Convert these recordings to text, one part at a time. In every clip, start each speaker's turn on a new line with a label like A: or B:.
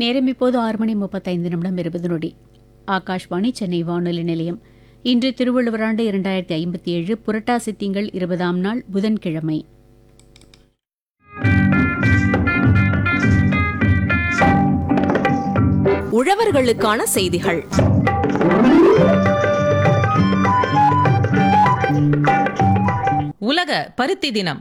A: நேரம் இப்போது ஆறு மணி முப்பத்தைந்து நிமிடம் இருபது நொடி ஆகாஷ்வாணி சென்னை வானொலி நிலையம் இன்று திருவள்ளுவர் ஆண்டு இரண்டாயிரத்தி ஐம்பத்தி ஏழு புரட்டாசி திங்கள் இருபதாம் நாள் புதன்கிழமை
B: உழவர்களுக்கான செய்திகள்
C: உலக பருத்தி தினம்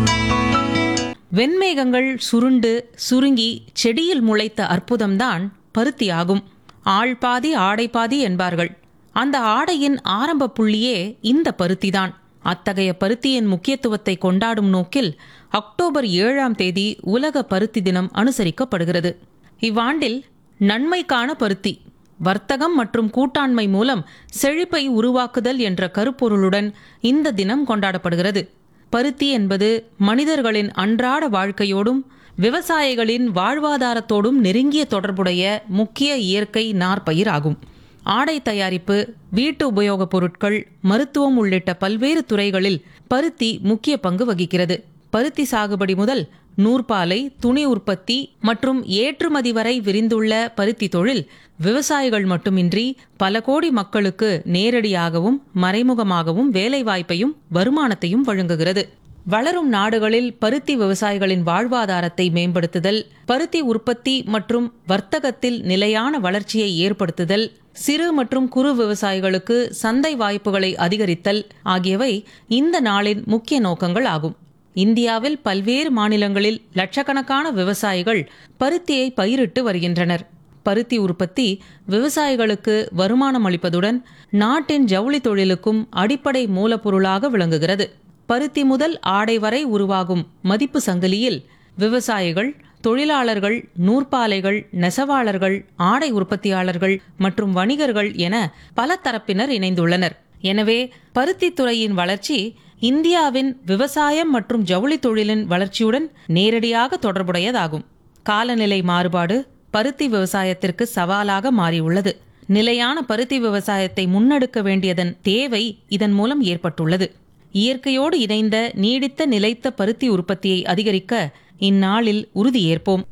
C: வெண்மேகங்கள் சுருண்டு சுருங்கி செடியில் முளைத்த அற்புதம்தான் பருத்தி ஆகும் ஆள் பாதி ஆடை பாதி என்பார்கள் அந்த ஆடையின் ஆரம்ப புள்ளியே இந்த பருத்திதான் அத்தகைய பருத்தியின் முக்கியத்துவத்தை கொண்டாடும் நோக்கில் அக்டோபர் ஏழாம் தேதி உலக பருத்தி தினம் அனுசரிக்கப்படுகிறது இவ்வாண்டில் நன்மைக்கான பருத்தி வர்த்தகம் மற்றும் கூட்டாண்மை மூலம் செழிப்பை உருவாக்குதல் என்ற கருப்பொருளுடன் இந்த தினம் கொண்டாடப்படுகிறது பருத்தி என்பது மனிதர்களின் அன்றாட வாழ்க்கையோடும் விவசாயிகளின் வாழ்வாதாரத்தோடும் நெருங்கிய தொடர்புடைய முக்கிய இயற்கை நார்ப்பயிர் ஆகும் ஆடை தயாரிப்பு வீட்டு உபயோகப் பொருட்கள் மருத்துவம் உள்ளிட்ட பல்வேறு துறைகளில் பருத்தி முக்கிய பங்கு வகிக்கிறது பருத்தி சாகுபடி முதல் நூற்பாலை துணி உற்பத்தி மற்றும் ஏற்றுமதி வரை விரிந்துள்ள பருத்தி தொழில் விவசாயிகள் மட்டுமின்றி பல கோடி மக்களுக்கு நேரடியாகவும் மறைமுகமாகவும் வேலைவாய்ப்பையும் வருமானத்தையும் வழங்குகிறது வளரும் நாடுகளில் பருத்தி விவசாயிகளின் வாழ்வாதாரத்தை மேம்படுத்துதல் பருத்தி உற்பத்தி மற்றும் வர்த்தகத்தில் நிலையான வளர்ச்சியை ஏற்படுத்துதல் சிறு மற்றும் குறு விவசாயிகளுக்கு சந்தை வாய்ப்புகளை அதிகரித்தல் ஆகியவை இந்த நாளின் முக்கிய நோக்கங்கள் ஆகும் இந்தியாவில் பல்வேறு மாநிலங்களில் லட்சக்கணக்கான விவசாயிகள் பருத்தியை பயிரிட்டு வருகின்றனர் பருத்தி உற்பத்தி விவசாயிகளுக்கு வருமானம் அளிப்பதுடன் நாட்டின் ஜவுளி தொழிலுக்கும் அடிப்படை மூலப்பொருளாக விளங்குகிறது பருத்தி முதல் ஆடை வரை உருவாகும் மதிப்பு சங்கிலியில் விவசாயிகள் தொழிலாளர்கள் நூற்பாலைகள் நெசவாளர்கள் ஆடை உற்பத்தியாளர்கள் மற்றும் வணிகர்கள் என பல தரப்பினர் இணைந்துள்ளனர் எனவே பருத்தி துறையின் வளர்ச்சி இந்தியாவின் விவசாயம் மற்றும் ஜவுளி தொழிலின் வளர்ச்சியுடன் நேரடியாக தொடர்புடையதாகும் காலநிலை மாறுபாடு பருத்தி விவசாயத்திற்கு சவாலாக மாறியுள்ளது நிலையான பருத்தி விவசாயத்தை முன்னெடுக்க வேண்டியதன் தேவை இதன் மூலம் ஏற்பட்டுள்ளது இயற்கையோடு இணைந்த நீடித்த நிலைத்த பருத்தி உற்பத்தியை அதிகரிக்க இந்நாளில் உறுதியேற்போம்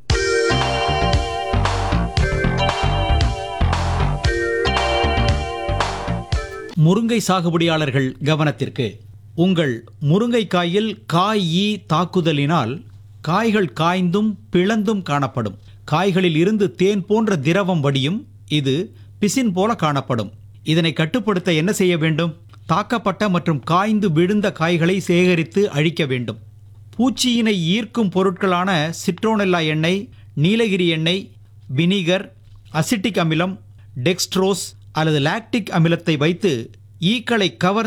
D: முருங்கை சாகுபடியாளர்கள் கவனத்திற்கு உங்கள் முருங்கைக்காயில் காய் ஈ தாக்குதலினால் காய்கள் காய்ந்தும் பிளந்தும் காணப்படும் காய்களில் இருந்து தேன் போன்ற திரவம் வடியும் இது பிசின் போல காணப்படும் இதனை கட்டுப்படுத்த என்ன செய்ய வேண்டும் தாக்கப்பட்ட மற்றும் காய்ந்து விழுந்த காய்களை சேகரித்து அழிக்க வேண்டும் பூச்சியினை ஈர்க்கும் பொருட்களான சிட்ரோனெல்லா எண்ணெய் நீலகிரி எண்ணெய் வினிகர் அசிட்டிக் அமிலம் டெக்ஸ்ட்ரோஸ் அல்லது லாக்டிக் அமிலத்தை வைத்து ஈக்களை கவர்